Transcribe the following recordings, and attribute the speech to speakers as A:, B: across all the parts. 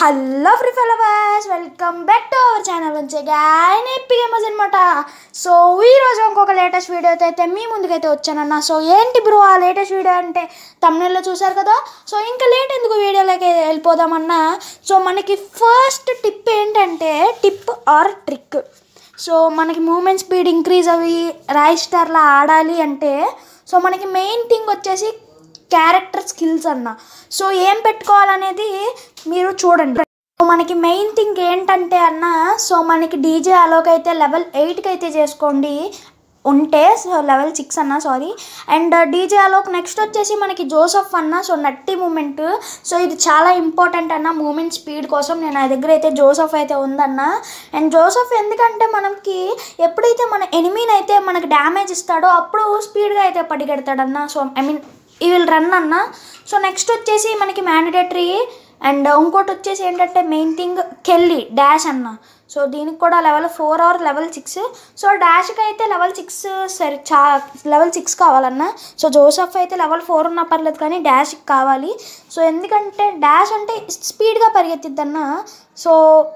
A: hello free followers welcome back to our channel నుంచి గాయన ఎప్పి gamers అనమాట సో ఈ రోజు ఇంకొక లేటెస్ట్ వీడియోతో అయితే మీ ముందుకైతే వచ్చానన్న సో ఏంటి బ్రో ఆ లేటెస్ట్ వీడియో అంటే తమిళలో చూసారు కదా సో ఇంకా లేట్ ఎందుకు వీడియోలోకి వెళ్ళిపోదామన్నా సో మనకి ఫస్ట్ టిప్ ఏంటంటే టిప్ ఆర్ ట్రిక్ సో మనకి మూమెంట్ స్పీడ్ ఇంక్రీజ్ అవి రాయిస్టార్లా ఆడాలి అంటే సో మనకి మెయిన్ థింగ్ వచ్చేసి క్యారెక్టర్ స్కిల్స్ అన్న సో ఏం పెట్టుకోవాలనేది మీరు చూడండి సో మనకి మెయిన్ థింగ్ ఏంటంటే అన్న సో మనకి డీజే అలోక్ అయితే లెవెల్ ఎయిట్కి అయితే చేసుకోండి ఉంటే సో లెవెల్ సిక్స్ అన్న sorry and DJ Alok next వచ్చేసి మనకి జోసఫ్ అన్న సో నట్టి మూమెంట్ సో ఇది చాలా ఇంపార్టెంట్ అన్న మూమెంట్ స్పీడ్ కోసం నేను నా దగ్గర అయితే జోసఫ్ అయితే ఉందన్న అండ్ జోసఫ్ ఎందుకంటే మనకి ఎప్పుడైతే మన ఎనిమీని అయితే మనకి డ్యామేజ్ ఇస్తాడో అప్పుడు స్పీడ్గా అయితే పడిగెడతాడన్న so I mean he will run అన్న సో నెక్స్ట్ వచ్చేసి మనకి మ్యాండేటరీ అండ్ ఇంకోటి వచ్చేసి ఏంటంటే మెయిన్ థింగ్ కెల్లి డాష్ అన్న సో దీనికి కూడా level four or level six so డాష్కి అయితే లెవెల్ సిక్స్ సరే చా లెవెల్ సిక్స్ కావాలన్న సో జోసఫ్ అయితే లెవెల్ ఫోర్ ఉన్నా పర్లేదు కానీ డాష్కి కావాలి సో ఎందుకంటే డాష్ అంటే స్పీడ్గా పరిగెత్తిద్దన్న సో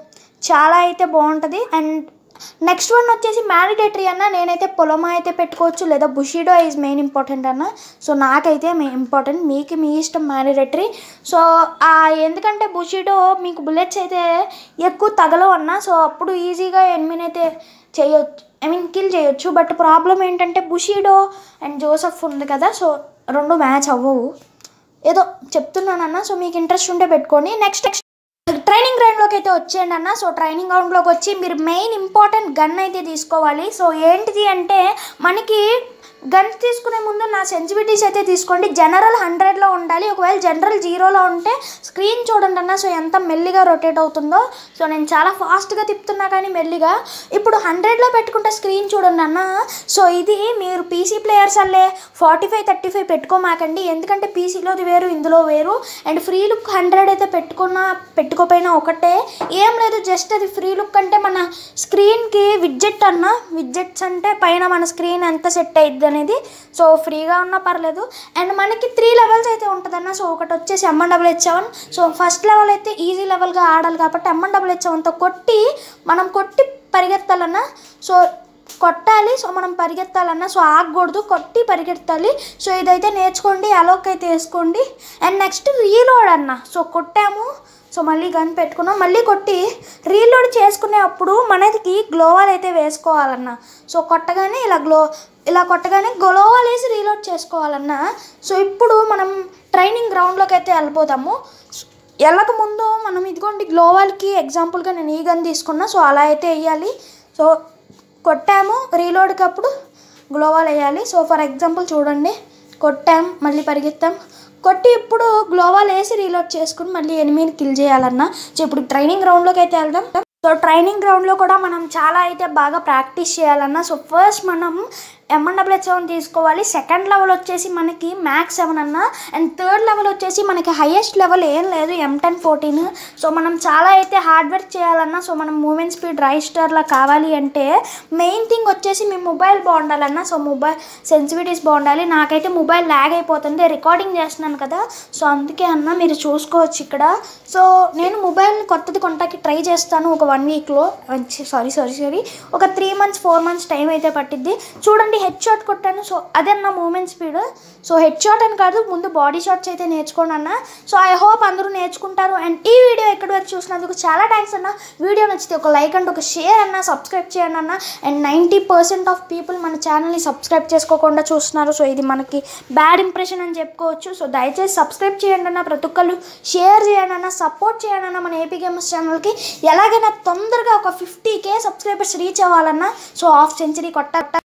A: చాలా అయితే బాగుంటుంది అండ్ నెక్స్ట్ వన్ వచ్చేసి మ్యాండిటేటరీ అన్న నేనైతే పొలమా అయితే పెట్టుకోవచ్చు లేదా బుషిడో ఈజ్ మెయిన్ ఇంపార్టెంట్ అన్న సో నాకైతే మే ఇంపార్టెంట్ మీకు మీ ఇష్టం మ్యాండిటేటరీ సో ఆ ఎందుకంటే బుషిడో మీకు బుల్లెట్స్ అయితే ఎక్కువ తగలవు అన్న సో అప్పుడు ఈజీగా ఎనిమిన్ అయితే చేయొచ్చు ఐ మీన్ కిల్ చేయొచ్చు బట్ ప్రాబ్లం ఏంటంటే బుషిడో అండ్ జోసఫ్ ఉంది కదా సో రెండు మ్యాచ్ అవ్వవు ఏదో చెప్తున్నానన్న సో మీకు ఇంట్రెస్ట్ ఉంటే పెట్టుకోండి నెక్స్ట్ నెక్స్ట్ ట్రైనింగ్ గ్రౌండ్లోకి అయితే వచ్చేయండి అన్న సో ట్రైనింగ్ గ్రౌండ్లోకి వచ్చి మీరు మెయిన్ ఇంపార్టెంట్ గన్ అయితే తీసుకోవాలి సో ఏంటిది అంటే మనకి గన్స్ తీసుకునే ముందు నా సెన్సిటివిటీస్ అయితే తీసుకోండి జనరల్ హండ్రెడ్లో ఉండాలి ఒకవేళ జనరల్ జీరోలో ఉంటే స్క్రీన్ చూడండి అన్న సో ఎంత మెల్లిగా రొటేట్ అవుతుందో సో నేను చాలా ఫాస్ట్గా తిప్పుతున్నా కానీ మెల్లిగా ఇప్పుడు హండ్రెడ్లో పెట్టుకుంటే స్క్రీన్ చూడండి అన్న సో ఇది మీరు పీసీ ప్లేయర్స్ అల్లే ఫార్టీ ఫైవ్ థర్టీ ఫైవ్ పెట్టుకోమాకండి ఎందుకంటే పీసీలోది వేరు ఇందులో వేరు అండ్ ఫ్రీ లుక్ హండ్రెడ్ అయితే పెట్టుకున్నా పెట్టుకోపోయినా ఒకటే ఏం లేదు జస్ట్ అది ఫ్రీ లుక్ అంటే మన స్క్రీన్కి విడ్జెట్ అన్న విడ్జెట్స్ అంటే పైన మన స్క్రీన్ ఎంత సెట్ అయ్యిద్ది అనేది సో ఫ్రీగా ఉన్నా పర్లేదు అండ్ మనకి త్రీ లెవెల్స్ అయితే ఉంటుందన్న సో ఒకటి వచ్చేసి M N double H seven so first level అయితే ఈజీ లెవెల్గా ఆడాలి కాబట్టి ఎంఎన్ డబుల్ హెచ్ సెవెన్తో కొట్టి మనం కొట్టి పరిగెత్తాలన్న సో కొట్టాలి సో మనం పరిగెత్తాలన్న సో ఆగకూడదు కొట్టి పరిగెత్తాలి సో ఇదైతే నేర్చుకోండి అలోక్ అయితే వేసుకోండి అండ్ నెక్స్ట్ రీలోడ్ అన్న సో కొట్టాము సో మళ్ళీ గన్ పెట్టుకున్నాం మళ్ళీ కొట్టి రీలోడ్ చేసుకునే అప్పుడు మనకి గ్లోవర్ అయితే వేసుకోవాలన్న సో కొట్టగానే ఇలా గ్లో ఇలా కొట్టగానే గ్లోవర్ వేసి రీలోడ్ చేసుకోవాలన్న సో ఇప్పుడు మనం ట్రైనింగ్ గ్రౌండ్లోకి అయితే వెళ్ళిపోతాము వెళ్ళక ముందు మనం ఇదిగోండి గ్లోవాల్కి ఎగ్జాంపుల్గా నేను ఈ గన్ తీసుకున్నా సో అలా అయితే వేయాలి సో కొట్టాము రీలోడ్కి అప్పుడు గ్లోవాల్ వేయాలి సో ఫర్ ఎగ్జాంపుల్ చూడండి కొట్టాం మళ్ళీ పరిగెత్తాం కొట్టి ఇప్పుడు గ్లోవాల్ వేసి రీలోడ్ చేసుకుని మళ్ళీ ఎనిమిది కిల్ చేయాలన్న సో ఇప్పుడు ట్రైనింగ్ గ్రౌండ్లోకి అయితే వెళ్దాం సో ట్రైనింగ్ గ్రౌండ్లో కూడా మనం చాలా అయితే బాగా ప్రాక్టీస్ చేయాలన్న సో ఫస్ట్ మనం ఎంఎన్డబ్ల్యూహెచ్ సెవెన్ తీసుకోవాలి సెకండ్ లెవెల్ వచ్చేసి మనకి మ్యాక్స్ సెవెన్ అన్న అండ్ థర్డ్ లెవెల్ వచ్చేసి మనకి హైయెస్ట్ లెవెల్ ఏం లేదు ఎం టెన్ ఫోర్టీన్ సో మనం చాలా అయితే హార్డ్ వర్క్ చేయాలన్నా సో మనం మూమెంట్ స్పీడ్ రైస్టర్లా కావాలి అంటే మెయిన్ థింగ్ వచ్చేసి మీ మొబైల్ బాగుండాలన్నా సో మొబైల్ సెన్సిటివిటీస్ బాగుండాలి నాకైతే మొబైల్ ల్యాగ్ అయిపోతుంది రికార్డింగ్ చేస్తున్నాను కదా సో అందుకే అన్న మీరు చూసుకోవచ్చు ఇక్కడ సో నేను మొబైల్ కొత్తది కొంటాకి ట్రై చేస్తాను ఒక వన్ వీక్లో సారీ సారీ సారీ ఒక three months four months time అయితే పట్టిద్ది చూడండి హెడ్ షాట్ కొట్టాను సో అదే నా movement speed so head shot అని కాదు ముందు బాడీ షాట్స్ అయితే నేర్చుకోండి అన్న సో ఐ హోప్ అందరూ నేర్చుకుంటారు అండ్ ఈ వీడియో ఎక్కడి వరకు చూసినందుకు చాలా థ్యాంక్స్ అన్న వీడియో నచ్చితే ఒక లైక్ అండ్ ఒక షేర్ అన్న సబ్స్క్రైబ్ చేయండి అన్న and ninety percent of people మన ఛానల్ని సబ్స్క్రైబ్ చేసుకోకుండా చూస్తున్నారు సో ఇది మనకి బ్యాడ్ ఇంప్రెషన్ అని చెప్పుకోవచ్చు సో దయచేసి సబ్స్క్రైబ్ చేయండి అన్న ప్రతి ఒక్కళ్ళు షేర్ చేయండి అన్న సపోర్ట్ చేయండి అన్న మన ఏపీ గేమర్స్ ఛానల్కి ఎలాగైనా తొందరగా ఒక ఫిఫ్టీ కే సబ్స్క్రైబర్స్ రీచ్ అవ్వాలన్నా సో హాఫ్ సెంచరీ కొట్ట